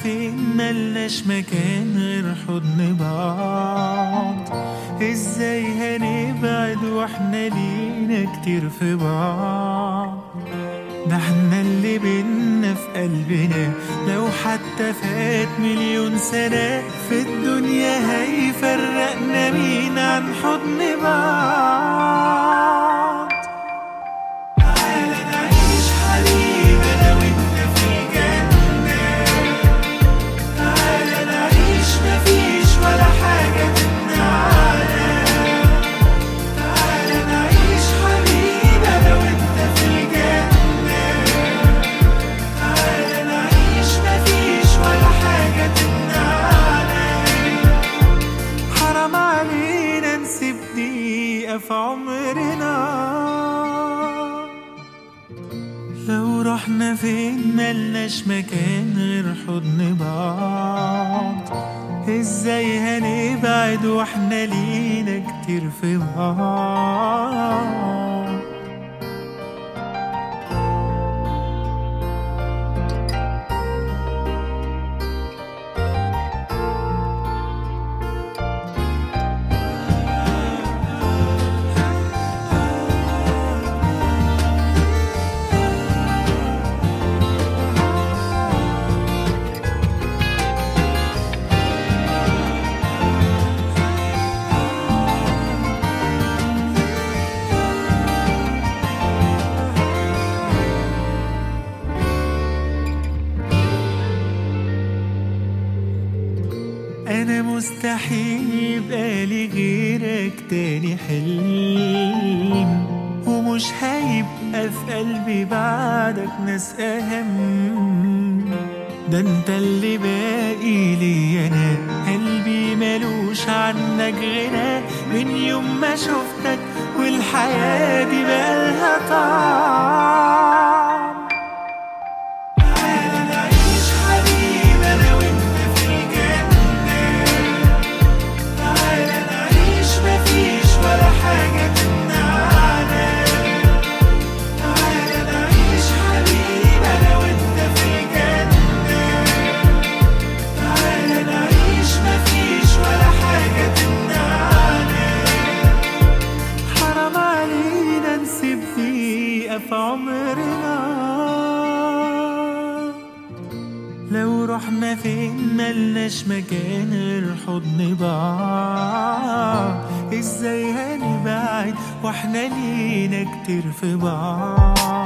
فين ملناش مكان غير حضن بعض ازاي هنبعد واحنا لينا كتير في بعض ده احنا اللي بينا في قلبنا لو حتى فات مليون سنة في الدنيا هيفرقنا مين عن حضن بعض تعالى نعيش حبيبي انا وانت في الجنة تعالى نعيش مفيش ولا حاجة تمنعنا تعالى نعيش حبيبي انا وانت في الجنة تعالى نعيش مفيش ولا حاجة تمنعنا حرام علينا نسيب دقيقة في عمرنا لو رحنا فين ملناش مكان غير حضن بعض ازاي هنبعد واحنا لينا كتير في بعض انا مستحيل يبقى لي غيرك تاني حلم ومش هيبقى في قلبي بعدك ناس اهم ده انت اللي باقي لي انا قلبي ملوش عنك غنى من يوم ما شفتك والحياة دي بقالها طعم تعالى نعيش حبيبي انا وانت في الجنة تعالى نعيش مفيش ولا حاجة تمنعنا تعالى نعيش حبيبي انا وانت في الجنة تعالى نعيش مفيش ولا حاجة تمنعنا حرام علينا نسيب دقيقة في عمرنا لو رحنا فين ملناش مكان غير حضن بعض ازاي هنبعد واحنا لينا كتير في بعض